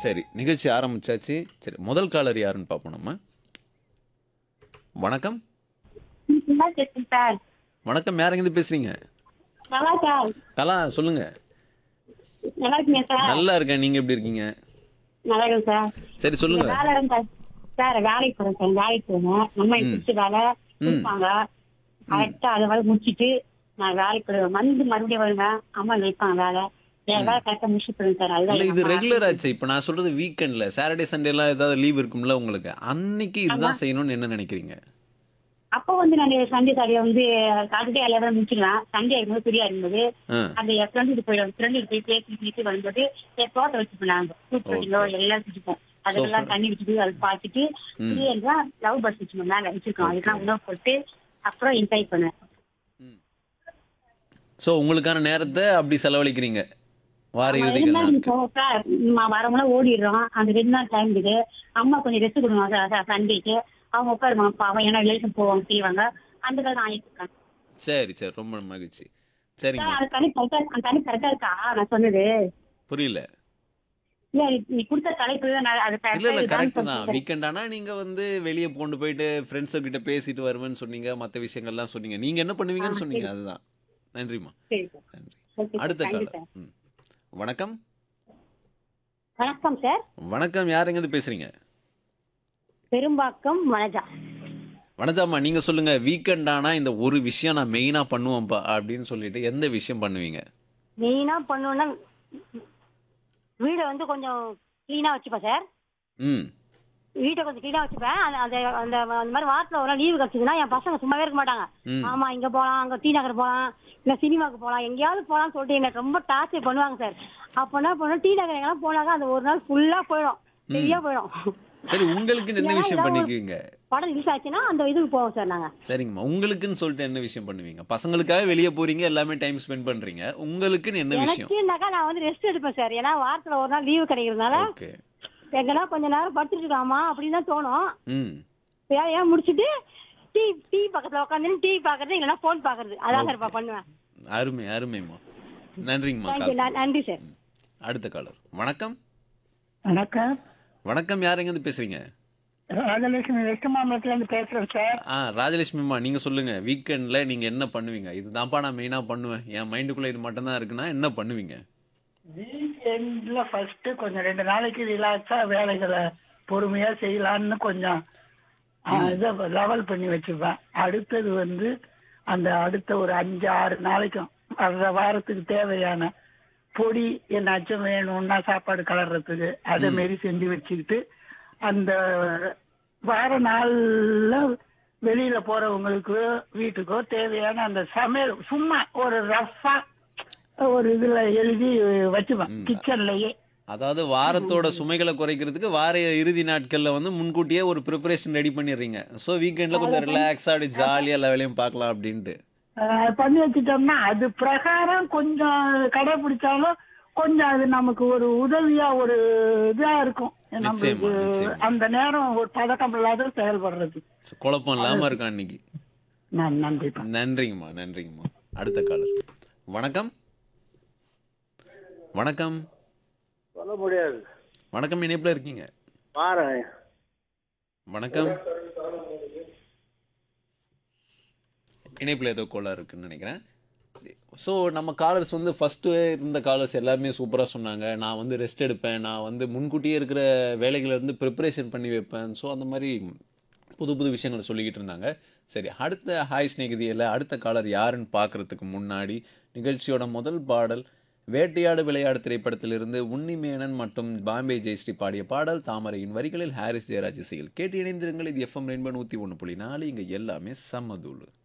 சரி நிகழ்ச்சி ஆரம்பிச்சாச்சு சரி முதல் காலர் யாருன்னு பார்ப்போம் நம்ம வணக்கம் நல்லா இருக்கேன் சார் வணக்கம் யாருங்க பேசுறீங்க நல்லா சார் கலா சொல்லுங்க நல்லா இருக்கீங்க சார் நல்லா இருக்கேன் நீங்க எப்படி இருக்கீங்க நல்லா இருக்கேன் சார் சரி சொல்லுங்க வேலை இருந்தா சார் வேலைக்கு போறேன் சார் வேலைக்கு போவேன் நம்ம பிடிச்ச வேலை கொடுப்பாங்க கரெக்டா அதை வேலை முடிச்சிட்டு நான் வேலைக்கு போடுவேன் வந்து மறுபடியும் வருவேன் அம்மா வைப்பாங்க வேலை என் வேலை கரெக்டா முடிச்சு போடுவேன் சார் இல்ல அதுதான் இது நம்ம ரெகுலர் ஆச்சு இப்போ நான் சொல்றது வீக்கெண்ட்ல சாட்டர்டே சண்டேலாம் ஏதாவது லீவ் இருக்கும்ல உங்களுக்கு அன்னைக்கு இதுதான் செய்யணும்னு என்ன நினைக்கிறீங்க அப்போ வந்து நான் சண்டே சாரியை வந்து சாட்டர்டே எல்லாம் முடிச்சிடுவேன் சண்டே இருக்கும்போது ஃப்ரீயா இருந்தது ஆ அந்த என் ஃப்ரெண்டு போயிடும் ஃப்ரெண்டு போய் பேசி பேசி வரும்போது என் தோட்டம் வச்சுப்போம் நாங்க பூச்செடியோ எல்லாம் வச்சுப்போம் அதெல்லாம் தண்ணி வச்சுட்டு அதை பார்த்துட்டு ஃப்ரீயா லவ் பஸ் வச்சுக்கோங்க மேல வச்சிருக்கோம் அதுக்கெல்லாம் உணவு போட்டு அப்புறம் என்ஜாய் பண்ணுவேன் ஸோ உங்களுக்கான நேரத்தை அப்படி செலவழிக்கிறீங்க வார ரெண்டு இறுதிகள் நாள் நாட்கள். இருக்கோம் சார் நம்ம வரவங்களாம் ஓடிடுறோம் அந்த ரெண்டு நாள் டைம் இருக்குது அம்மா கொஞ்சம் ரெஸ்ட் கொடுங்க சார் சண்டேக்கு அவங்க உட்காருவாங்க பாவம் ஏன்னா ரிலேஷன் போவாங்க செய்வாங்க அந்த காலம் நான் ஆயிட்டு சரி சரி ரொம்ப மகிழ்ச்சி சரிங்க சார் அது தனி கரெக்டா அந்த தனி கரெக்டா இருக்கா நான் சொன்னது புரியல இல்ல நீ கொடுத்த தலைப்பு நான் அது இல்ல இல்ல correct ஆ கரெக்ட் இருக்கான்னு தான் சொல்லிட்டேன். வீக்கெண்ட் ஆனா நீங்க வந்து வெளியே கொண்டு போயிட்டு ஃப்ரெண்ட்ஸ் கிட்ட பேசிட்டு வருவேன்னு சொன்னீங்க மத்த விஷயங்கள்லாம் சொன்னீங்க நீங்க என்ன பண்ணுவீங்கன்னு சொன்னீங்க அதுதான் நன்றிம்மா சரி சார் நன்றி ஓகே சார் அடுத்த தேங்க்யூ காலம் சார் ம். வணக்கம் வணக்கம் சார் வணக்கம் யாருங்க இருந்து பேசுறீங்க பெரும்பாக்கம் வனஜா வனஜாம்மா நீங்க சொல்லுங்க வீக்கெண்ட் ஆனா இந்த ஒரு விஷயம் நான் மெயினா பண்ணுவேன்ப்பா அப்படின்னு சொல்லிட்டு எந்த விஷயம் பண்ணுவீங்க மெயினா பண்ணணும்னா வீடை வந்து கொஞ்சம் கிளீனா வச்சுப்பேன் சார் ம் வீட்டை கொஞ்சம் கிளீனா வச்சுப்பேன் அந்த அந்த அந்த அந்த மாதிரி வாரத்துல ஒரு நாள் லீவு கிடைச்சதுன்னா என் பசங்க சும்மாவே இருக்க மாட்டாங்க ம். ஆமா இங்க போலாம் அங்க டி நகர் போலாம் இல்ல சினிமாக்கு போலாம் எங்கேயாவது போலாம்னு சொல்லிட்டு எனக்கு ரொம்ப டார்ச்சர் பண்ணுவாங்க சார் அப்ப என்ன பண்ணுவோம் டி நகர் எங்கெல்லாம் போனாக்க அந்த ஒரு நாள் ஃபுல்லா போயிடும் சரியா போயிடும் சரி உங்களுக்குன்னு என்ன ஏன்னா விஷயம் ஏதாவது ஒரு- பண்ணிக்குவீங்க படம் ரிலீஸ் ஆச்சுன்னா அந்த இதுக்கு போவோம் சார் நாங்க சரிங்கம்மா உங்களுக்குன்னு சொல்லிட்டு என்ன விஷயம் பண்ணுவீங்க பசங்களுக்காக வெளியே போறீங்க எல்லாமே டைம் ஸ்பெண்ட் பண்றீங்க உங்களுக்குன்னு என்ன விஷயம் எனக்குனாக்கா நான் வந்து ரெஸ்ட் எடுப்பேன் சார் ஏன்னா வாரத்துல ஒரு நாள் லீவு கிடைக்கிறதுனால ஓகே எங்கன்னா கொஞ்ச நேரம் படுத்துட்டு இருக்கலாமா அப்படின்னு தான் தோணும் ம் வேலையா முடிச்சிட்டு டீ டீ பக்கத்துல உட்காந்து டிவி பாக்குறது இல்லைன்னா போன் பாக்குறது அதான் சார் இப்ப பண்ணுவேன் அருமை அருமைம்மா நன்றிங்கம்மா தேங்க்யூ கால் நன்றி சார் அடுத்த காலர் வணக்கம் வணக்கம் வணக்கம் யாருங்க இருந்து பேசுறீங்க ராஜலட்சுமி வெஸ்ட் மாம்பலத்துல இருந்து பேசுறேன் சார் ஆ ராஜலட்சுமிம்மா நீங்க சொல்லுங்க வீக்கெண்ட்ல நீங்க என்ன பண்ணுவீங்க இதுதான்ப்பா நான் மெயினா பண்ணுவேன் என் மைண்டுக்குள்ள இது மட்டும் தான் இருக்குன்னா என்ன பண்ணுவீங்க வீக்கெண்ட்ல ஃபர்ஸ்ட் கொஞ்சம் ரெண்டு நாளைக்கு ரிலாக்ஸா வேலைகளை பொறுமையா செய்யலாம்னு கொஞ்சம் ஆ, இதை லெவல் பண்ணி வச்சுப்பேன் அடுத்தது வந்து அந்த அடுத்த ஒரு அஞ்சு ஆறு நாளைக்கும் அந்த வாரத்துக்கு தேவையான பொடி என்னாச்சும் வேணும்னா சாப்பாடு கலர்றதுக்கு அதே மாரி செஞ்சு வச்சுக்கிட்டு அந்த வார நாள்ல வெளியில போறவங்களுக்கு வீட்டுக்கோ தேவையான அந்த சமையல் சும்மா ஒரு ரஃபா ஒரு இதுல எழுதி வச்சுப்பேன் கிச்சன்லயே அதாவது வாரத்தோட சுமைகளை குறைக்கிறதுக்கு வார இறுதி நாட்கள்ல வந்து முன்கூட்டியே ஒரு ப்ரிப்பரேஷன் ரெடி பண்ணிடுறீங்க ஸோ வீக்கெண்ட்ல கொஞ்சம் ரிலாக்ஸா அப்படி ஜாலியா எல்லா வேலையும் பார்க்கலாம் அப்படின்ட்டு அஹ், பண்ணி வச்சுட்டோம்னா அது பிரகாரம் கொஞ்சம் கடைபிடிச்சாலும் கொஞ்சம் அது நமக்கு ஒரு உதவியா ஒரு இதா இருக்கும் நம்மளுக்கு நிச்சயமா, நிச்சயமா. அந்த நேரம் ஒரு பதட்டம் இல்லாத செயல்படுறது So, குழப்பம் இல்லாம இருக்கான் இன்னைக்கு நான் நன்றிப்பா நன்றிங்கம்மா நன்றிங்கம்மா அடுத்த காலர் வணக்கம் வணக்கம் சொல்ல முடியாது வணக்கம் இணைப்புல இருக்கீங்க பாருங்க வணக்கம் இணைப்புல ஏதோ கோளாறு இருக்குன்னு நினைக்கிறேன் ஸோ நம்ம காலர்ஸ் வந்து ஃபஸ்ட்டு இருந்த காலர்ஸ் எல்லாமே சூப்பராக சொன்னாங்க நான் வந்து ரெஸ்ட் எடுப்பேன் நான் வந்து முன்கூட்டியே இருக்கிற வேலைகளை இருந்து ப்ரிப்பரேஷன் பண்ணி வைப்பேன் ஸோ அந்த மாதிரி புது புது விஷயங்களை சொல்லிக்கிட்டு இருந்தாங்க சரி அடுத்த ஹாய் ஸ்நேகிதியில் அடுத்த காலர் யாருன்னு பார்க்கறதுக்கு முன்னாடி நிகழ்ச்சியோட முதல் பாடல் வேட்டையாடு விளையாடு திரைப்படத்திலிருந்து உன்னிமேனன் மற்றும் பாம்பே ஜெயஸ்ரீ பாடிய பாடல் தாமரையின் வரிகளில் ஹாரிஸ் ஜெயராஜ் இசையில் கேட்டு இணைந்திருங்கள் இது எஃப்எம் ரெயின்போ நூற்றி ஒன்று புள்ளி நாலு இங்கே எல்லாமே சம்மதூளு